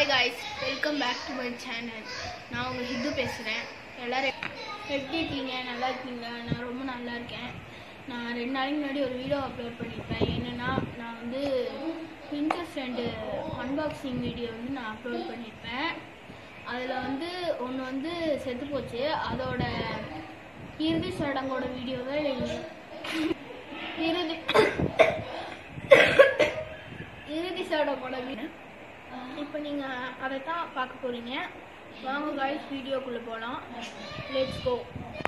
hi guys welcome back to my channel நான் உங்கள் ஹிந்து பேசுகிறேன் எல்லோரும் எப்படி இருக்கீங்க நல்லா இருக்கீங்க நான் ரொம்ப நல்லா இருக்கேன் நான் ரெண்டு நாளைக்கு முன்னாடி ஒரு வீடியோ அப்லோட் பண்ணியிருப்பேன் என்னென்னா நான் வந்து பிரின்சஸ் ஃப்ரெண்டு அன்பாக்சிங் வீடியோ வந்து நான் அப்லோட் பண்ணியிருப்பேன் அதில் வந்து ஒன்று வந்து செத்து போச்சு அதோட இறுதி சடங்கோட வீடியோ தான் இறுதி இறுதி சடங்கோட வீடியோ இப்போ நீங்கள் அதை தான் பார்க்க போகிறீங்க வாங்க காய்ஸ் வீடியோக்குள்ளே போகலாம் லெட்ஸ் கோ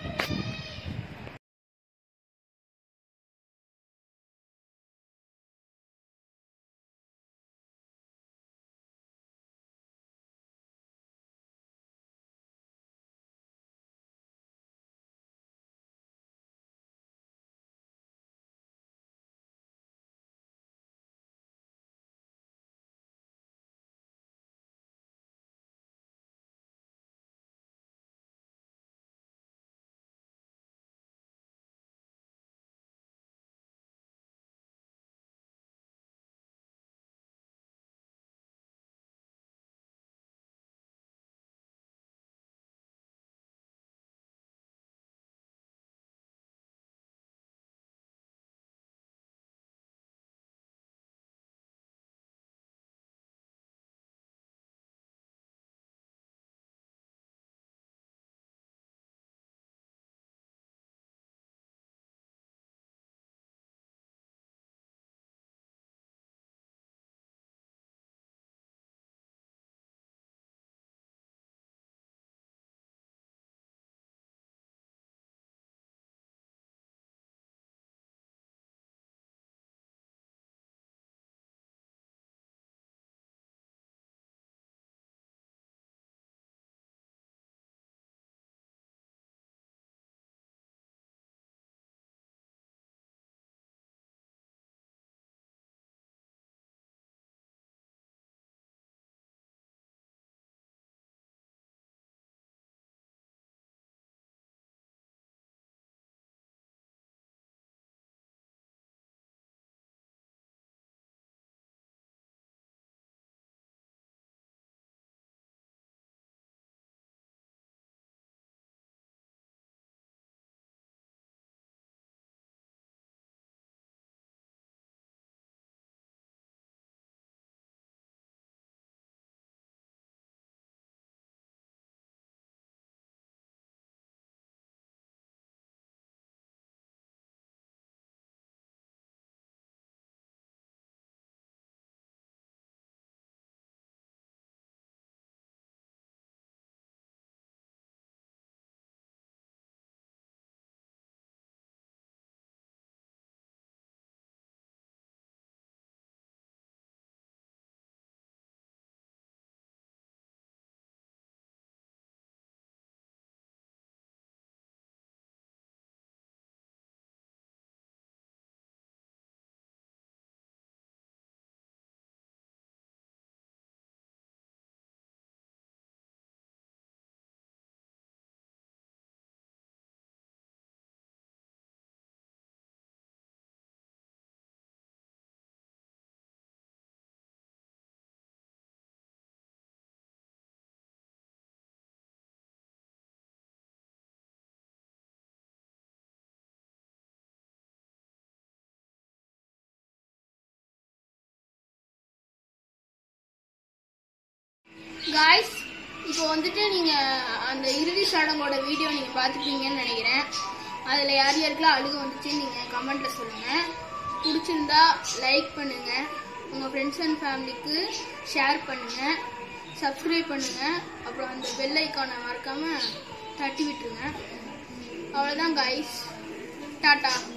காய்ஸ் இப்போ வந்துட்டு நீங்கள் அந்த இறுதி சடங்கோட வீடியோ நீங்கள் பார்த்துப்பீங்கன்னு நினைக்கிறேன் அதில் யார் யாருக்கெல்லாம் அழுக வந்துச்சுன்னு நீங்கள் கமெண்ட்டில் சொல்லுங்கள் பிடிச்சிருந்தா லைக் பண்ணுங்கள் உங்கள் ஃப்ரெண்ட்ஸ் அண்ட் ஃபேமிலிக்கு ஷேர் பண்ணுங்கள் சப்ஸ்கிரைப் பண்ணுங்கள் அப்புறம் அந்த பெல் ஐக்கானை மறக்காமல் தட்டி விட்டுருங்க அவ்வளோதான் காய்ஸ் டாட்டா